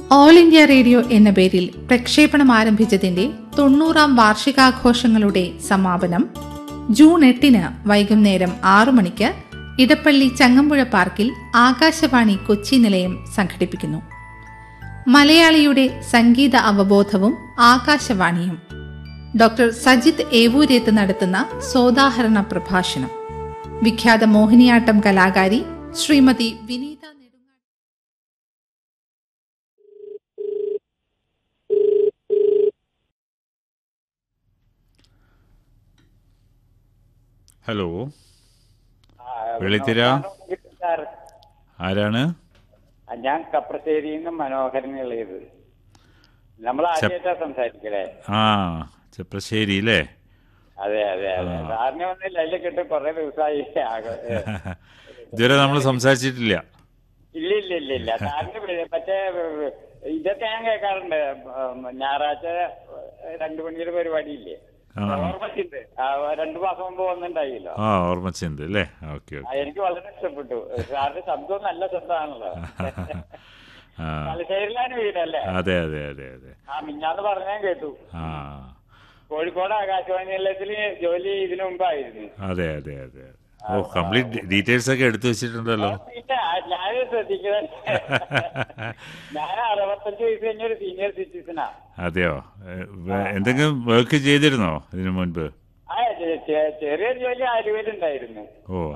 All India radio എന്ന പേരിൽ പ്രക്ഷേപണം ആരംഭിച്ചതിന്റെ തൊണ്ണൂറാം വാർഷികാഘോഷങ്ങളുടെ സമാപനം ജൂൺ എട്ടിന് വൈകുന്നേരം ആറു മണിക്ക് ഇടപ്പള്ളി ചങ്ങമ്പുഴ പാർക്കിൽ ആകാശവാണി കൊച്ചി നിലയം സംഘടിപ്പിക്കുന്നു മലയാളിയുടെ സംഗീത അവബോധവും ആകാശവാണിയും ഡോക്ടർ സജിത് ഏവൂരേത്ത് നടത്തുന്ന സോദാഹരണ പ്രഭാഷണം വിഖ്യാത മോഹിനിയാട്ടം കലാകാരി ശ്രീമതി വിനീത നെടുങ്ങാട് ഹലോ ആ, വെള്ളിത്തിര? കിട്ടും സാർ. ആരാണ് ആ, ഞാൻ കപ്രശ്ശേരിയിൽ നിന്ന് മനോഹരൻ എളിയത് നമ്മൾ ആദ്യമായിട്ടാ സംസാരിക്കലേ ആ ചെപ്രശ്ശേരി അല്ലേ അതെ അതെ അതെ സാറിനെ ഒന്നില്ല അതിൽ കിട്ടും കുറെ ദിവസമായി ആകെ- ഏ. ഇതുവരെ നമ്മൾ സംസാരിച്ചിട്ടില്ല ഇല്ല ഇല്ല ഇല്ല ഇല്ല സാറിന് വി- മറ്റേ ഏ, ഇതൊക്കെ ഞാൻ കേൾക്കാറുണ്ട് ഉം, ഞായറാഴ്ച രണ്ടു മണിയുടെ പരിപാടി ഇല്ലേ ആ. ഓർമ്മച്ചുണ്ട് രണ്ടു മാസം മുമ്പ് വന്നിട്ടുണ്ടായില്ലോ ആ ഓർമ്മച്ചുണ്ട് അല്ലേ ഓക്കെ ആ, ഓക്കെ എനിക്ക് വളരെ ഇഷ്ടപ്പെട്ടു സാറിന്റെ ശബ്ദം നല്ല ശബ്ദമാണല്ലോ ആ തലശ്ശേരിയിലാണ് വീടല്ലേ അതെ അതെ അതെ അതെ ആ മിഞ്ഞാന്ന് പറഞ്ഞാൽ കേട്ടു ആ കോഴിക്കോട് ആകാശവാണി നിലയത്തിൽ ജോലി ഇതിനു മുമ്പായിരുന്നു അതെ അതെ അതെ അതെ ഓ കംപ്ലീറ്റ് ഡീറ്റെയിൽസ് ഒക്കെ എടുത്തു വെച്ചിട്ടുണ്ടല്ലോ ഇല്ല ഞാൻ ശ്രദ്ധിക്കുന്നത് ഞാൻ അറുപത്തഞ്ച് വയസ്സ് കഴിഞ്ഞ ഒരു സീനിയർ സിറ്റിസണാ അതെയോ ഏ, വേ- എന്തെങ്കിലും വർക്ക് ചെയ്തിരുന്നോ ഇതിനു മുൻപ് ആ ചെ- ചെ- ചെറിയൊരു ജോലി ആലുവയിലുണ്ടായിരുന്നു ഓ